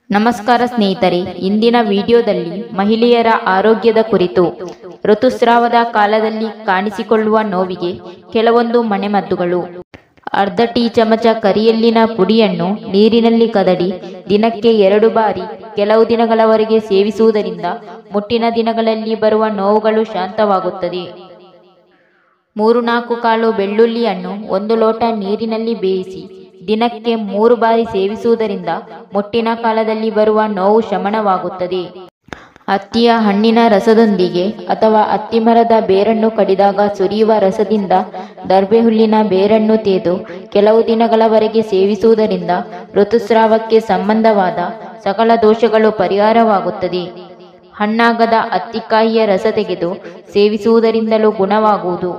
ನಮಸ್ಕಾರ ಸ್ನೇಹಿತರೆ ಇಂದಿನ ವಿಡಿಯೋದಲ್ಲಿ ಮಹಿಳೆಯರ ಆರೋಗ್ಯದ ಕುರಿತು ಋತುಸ್ರಾವದ ಕಾಲದಲ್ಲಿ ಕಾಣಿಸಿಕೊಳ್ಳುವ ನೋವಿಗೆ ಕೆಲವೊಂದು ಮನೆಮದ್ದುಗಳು ಅರ್ಧ ಟೀ ಚಮಚ ಕರಿಯಲ್ಲಿನ ಪುಡಿಯನ್ನು ನೀರಿನಲ್ಲಿ ಕದಡಿ ದಿನಕ್ಕೆ ಎರಡು ಬಾರಿ ಕೆಲವು ದಿನಗಳವರೆಗೆ ಸೇವಿಸುವುದರಿಂದ ಮುಟ್ಟಿನ ದಿನಗಳಲ್ಲಿ ಬರುವ ನೋವುಗಳು ಶಾಂತವಾಗುತ್ತದೆ ಮೂರು ನಾಲ್ಕು ಕಾಳು ಬೆಳ್ಳುಳ್ಳಿಯನ್ನು ಒಂದು ಲೋಟ ನೀರಿನಲ್ಲಿ ಬೇಯಿಸಿ ದಿನಕ್ಕೆ ಮೂರು ಬಾರಿ ಸೇವಿಸುವುದರಿಂದ ಮುಟ್ಟಿನ ಕಾಲದಲ್ಲಿ ಬರುವ ನೋವು ಶಮನವಾಗುತ್ತದೆ ಹತ್ತಿಯ ಹಣ್ಣಿನ ರಸದೊಂದಿಗೆ ಅಥವಾ ಹತ್ತಿ ಮರದ ಬೇರನ್ನು ಕಡಿದಾಗ ಸುರಿಯುವ ರಸದಿಂದ ದರ್ಬೆ ಹುಲ್ಲಿನ ಬೇರನ್ನು ತೆಗೆದು ಕೆಲವು ದಿನಗಳವರೆಗೆ ಸೇವಿಸುವುದರಿಂದ ಋತುಸ್ರಾವಕ್ಕೆ ಸಂಬಂಧವಾದ ಸಕಲ ದೋಷಗಳು ಪರಿಹಾರವಾಗುತ್ತದೆ ಹಣ್ಣಾಗದ ಹತ್ತಿಕಾಯಿಯ ರಸ ತೆಗೆದು ಸೇವಿಸುವುದರಿಂದಲೂ ಗುಣವಾಗುವುದು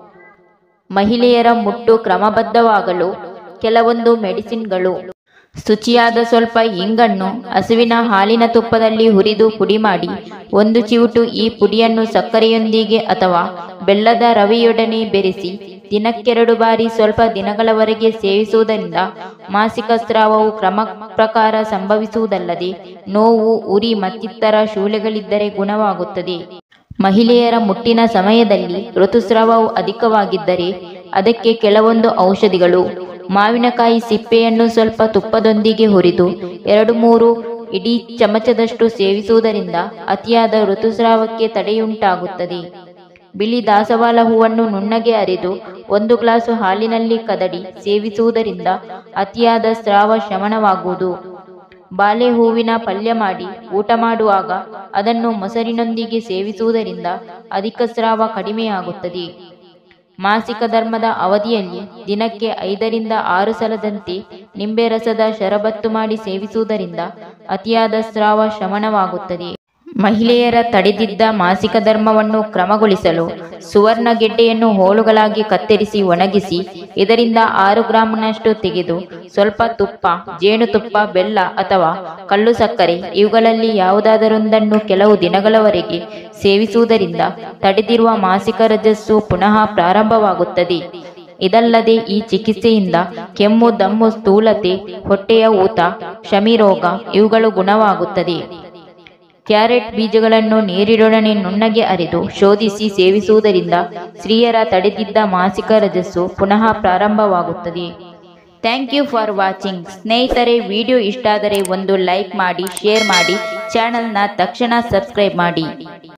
ಮಹಿಳೆಯರ ಮುಟ್ಟು ಕ್ರಮಬದ್ಧವಾಗಲು ಕೆಲವೊಂದು ಮೆಡಿಸಿನ್ಗಳು ಶುಚಿಯಾದ ಸ್ವಲ್ಪ ಇಂಗನ್ನು ಹಸುವಿನ ಹಾಲಿನ ತುಪ್ಪದಲ್ಲಿ ಹುರಿದು ಪುಡಿ ಮಾಡಿ ಒಂದು ಚಿವುಟು ಈ ಪುಡಿಯನ್ನು ಸಕ್ಕರೆಯೊಂದಿಗೆ ಅಥವಾ ಬೆಲ್ಲದ ರವೆಯೊಡನೆ ಬೆರೆಸಿ ದಿನಕ್ಕೆರಡು ಬಾರಿ ಸ್ವಲ್ಪ ದಿನಗಳವರೆಗೆ ಸೇವಿಸುವುದರಿಂದ ಮಾಸಿಕ ಸ್ರಾವವು ಕ್ರಮ ಪ್ರಕಾರ ಸಂಭವಿಸುವುದಲ್ಲದೆ ನೋವು ಉರಿ ಮತ್ತಿತರ ಶೂಲೆಗಳಿದ್ದರೆ ಗುಣವಾಗುತ್ತದೆ ಮಹಿಳೆಯರ ಮುಟ್ಟಿನ ಸಮಯದಲ್ಲಿ ಋತುಸ್ರಾವವು ಅಧಿಕವಾಗಿದ್ದರೆ ಅದಕ್ಕೆ ಕೆಲವೊಂದು ಔಷಧಿಗಳು ಮಾವಿನಕಾಯಿ ಸಿಪ್ಪೆಯನ್ನು ಸ್ವಲ್ಪ ತುಪ್ಪದೊಂದಿಗೆ ಹುರಿದು ಎರಡು ಮೂರು ಇಡೀ ಚಮಚದಷ್ಟು ಸೇವಿಸುವುದರಿಂದ ಅತಿಯಾದ ಋತುಸ್ರಾವಕ್ಕೆ ತಡೆಯುಂಟಾಗುತ್ತದೆ ಬಿಳಿ ದಾಸವಾಳ ಹೂವನ್ನು ನುಣ್ಣಗೆ ಅರೆದು ಒಂದು ಗ್ಲಾಸು ಹಾಲಿನಲ್ಲಿ ಕದಡಿ ಸೇವಿಸುವುದರಿಂದ ಅತಿಯಾದ ಸ್ರಾವ ಶಮನವಾಗುವುದು ಬಾಳೆ ಹೂವಿನ ಪಲ್ಯ ಮಾಡಿ ಊಟ ಮಾಡುವಾಗ ಅದನ್ನು ಮೊಸರಿನೊಂದಿಗೆ ಸೇವಿಸುವುದರಿಂದ ಅಧಿಕ ಸ್ರಾವ ಕಡಿಮೆಯಾಗುತ್ತದೆ ಮಾಸಿಕ ಧರ್ಮದ ಅವಧಿಯಲ್ಲಿ ದಿನಕ್ಕೆ ಐದರಿಂದ ಆರು ಸಲದಂತೆ ನಿಂಬೆ ರಸದ ಶರಬತ್ತು ಮಾಡಿ ಸೇವಿಸುವುದರಿಂದ ಅತಿಯಾದ ಸ್ರಾವ ಶಮನವಾಗುತ್ತದೆ ಮಹಿಳೆಯರ ತಡೆದಿದ್ದ ಮಾಸಿಕ ಧರ್ಮವನ್ನು ಕ್ರಮಗೊಳಿಸಲು ಸುವರ್ಣ ಗೆಡ್ಡೆಯನ್ನು ಹೋಳುಗಳಾಗಿ ಕತ್ತರಿಸಿ ಒಣಗಿಸಿ ಇದರಿಂದ ಆರು ಗ್ರಾಂನಷ್ಟು ತೆಗೆದು ಸ್ವಲ್ಪ ತುಪ್ಪ ಜೇನುತುಪ್ಪ ಬೆಲ್ಲ ಅಥವಾ ಕಲ್ಲು ಸಕ್ಕರೆ ಇವುಗಳಲ್ಲಿ ಯಾವುದಾದರೊಂದನ್ನು ಕೆಲವು ದಿನಗಳವರೆಗೆ ಸೇವಿಸುವುದರಿಂದ ತಡೆದಿರುವ ಮಾಸಿಕ ರಜಸ್ಸು ಪುನಃ ಪ್ರಾರಂಭವಾಗುತ್ತದೆ ಇದಲ್ಲದೆ ಈ ಚಿಕಿತ್ಸೆಯಿಂದ ಕೆಮ್ಮು ದಮ್ಮು ಸ್ಥೂಲತೆ ಹೊಟ್ಟೆಯ ಊತ ಕ್ಷಮಿರೋಗ ಇವುಗಳು ಗುಣವಾಗುತ್ತದೆ ಕ್ಯಾರೆಟ್ ಬೀಜಗಳನ್ನು ನೀರಿನೊಡನೆ ನುಣ್ಣಗೆ ಅರೆದು ಶೋಧಿಸಿ ಸೇವಿಸುವುದರಿಂದ ಸ್ತ್ರೀಯರ ತಡೆದಿದ್ದ ಮಾಸಿಕ ರಜಸ್ಸು ಪುನಃ ಪ್ರಾರಂಭವಾಗುತ್ತದೆ ಥ್ಯಾಂಕ್ ಯು ಫಾರ್ ವಾಚಿಂಗ್ ಸ್ನೇಹಿತರೆ ವಿಡಿಯೋ ಇಷ್ಟ ಆದರೆ ಒಂದು ಲೈಕ್ ಮಾಡಿ ಶೇರ್ ಮಾಡಿ ಚಾನಲ್ನ ತಕ್ಷಣ ಸಬ್ಸ್ಕ್ರೈಬ್ ಮಾಡಿ